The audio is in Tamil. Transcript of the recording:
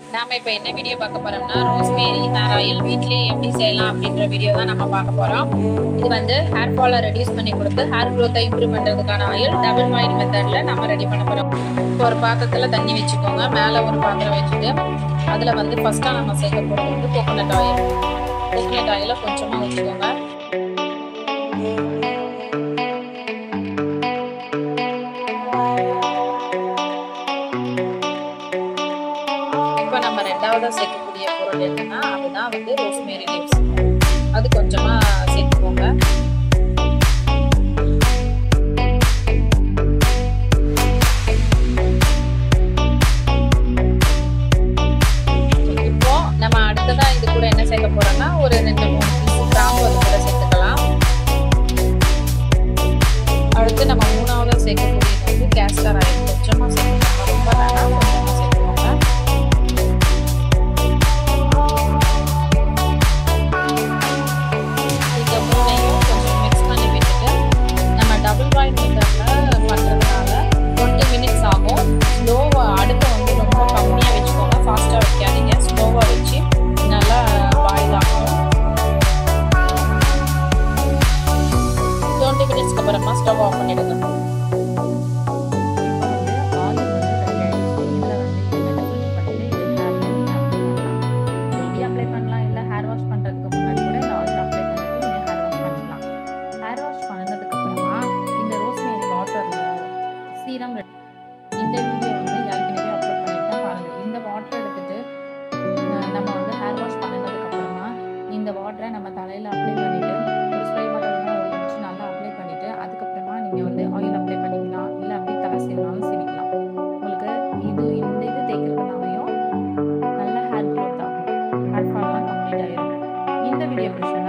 நாம இப்போ என்ன வீடியோ பார்க்க போறோம்னா ரோஸ்மேரி ஹேர் ஆயில் வீட்லயே எப்படி செய்யலாம் அப்படின்ற வீடியோ தான் நம்ம பார்க்க போறோம் இது வந்து ஹேர் ஃபாலை ரெடியூஸ் பண்ணி கொடுத்து ஹேர் க்ரோத்தை இம்ப்ரூவ் பண்றதுக்கான ஆயில் டபுள் பாயில் மெத்தட்ல நம்ம ரெடி பண்ண போறோம் இப்போ ஒரு பாத்திரத்துல தண்ணி வச்சுக்கோங்க மேலே ஒரு பாத்திரம் வச்சுட்டு அதுல வந்து ஃபர்ஸ்டா நம்ம சேர்க்க போகிறது வந்து கோகோனட் ஆயில் கோகோனட் ஆயில கொஞ்சமா ஊற்றிக்கோங்க இப்போ நம்ம ரெண்டாவதா சேர்க்கக்கூடிய பொருள் என்னன்னா அதுதான் வந்து ரோஸ்மேரி லீவ்ஸ் அது கொஞ்சமா சேர்த்துக்கோங்க இப்போ நம்ம அடுத்ததா இது கூட என்ன சேர்க்க போறோம்னா ஒரு ரெண்டு மூணு பீஸ் கிராம்பு அது கூட சேர்த்துக்கலாம் அடுத்து நம்ம மூணாவதா சேர்க்கக்கூடியது வந்து கேஸ்டர் ஆயில் கொஞ்சமா சேர்த்துக்கோங்க ரொம்ப வேணாம் கொஞ்சமா சேர்த்துக்கோங்க இந்த மூணையும் கொஞ்சம் மிக்ஸ் பண்ணி விட்டுட்டு நம்ம டபுள் பாயில் மெத்தடில் பண்ணுறதுனால டுவெண்ட்டி மினிட்ஸ் ஆகும் ஸ்லோவாக அடுப்பை வந்து ரொம்ப கம்மியாக வச்சுக்கோங்க ஃபாஸ்ட்டாக வைக்காதீங்க ஸ்லோவாக வச்சு நல்லா பாயில் ஆகும் டுவெண்ட்டி மினிட்ஸ்க்கு அப்புறமா ஸ்டவ் ஆஃப் பண்ணிடுங்க அப்ளை பண்ணலாம் இல்லை ஹேர் வாஷ் பண்ணுறதுக்கு முன்னாடி கூட இந்த ஆயில் அப்ளை பண்ணிட்டு நீங்கள் ஹேர் வாஷ் பண்ணிக்கலாம் ஹேர் வாஷ் பண்ணதுக்கு அப்புறமா இந்த ரோஸ்மேரி வாட்டரில் சீரம் இந்த வீடியோ வந்து ஏற்கனவே அப்லோட் பண்ணியிருக்கேன் பாருங்கள் இந்த வாட்டர் எடுத்துட்டு அஹ், நம்ம வந்து ஹேர் வாஷ் பண்ணதுக்கு அப்புறமா இந்த வாட்டரை நம்ம தலையில் அப்ளை பண்ணிட்டு ஒரு ஸ்ப்ரே பாட்டில் வச்சு நல்லா அப்ளை பண்ணிட்டு அதுக்கப்புறமா நீங்கள் வந்து ஆயில் அப்ளை பண்ணிக்கலாம் இல்லை அப்படி தலை சீவினாலும் சீவிக்கலாம் உங்களுக்கு இது இந்த இது தேய்க்கிறதுனாலையும் நல்ல ஹேர் க்ரோத் ஆகும் ஹேர் ஃபால்லாம் கம்ப்ளீட் ஆயிடும் இந்த வீடியோ பிடிச்சா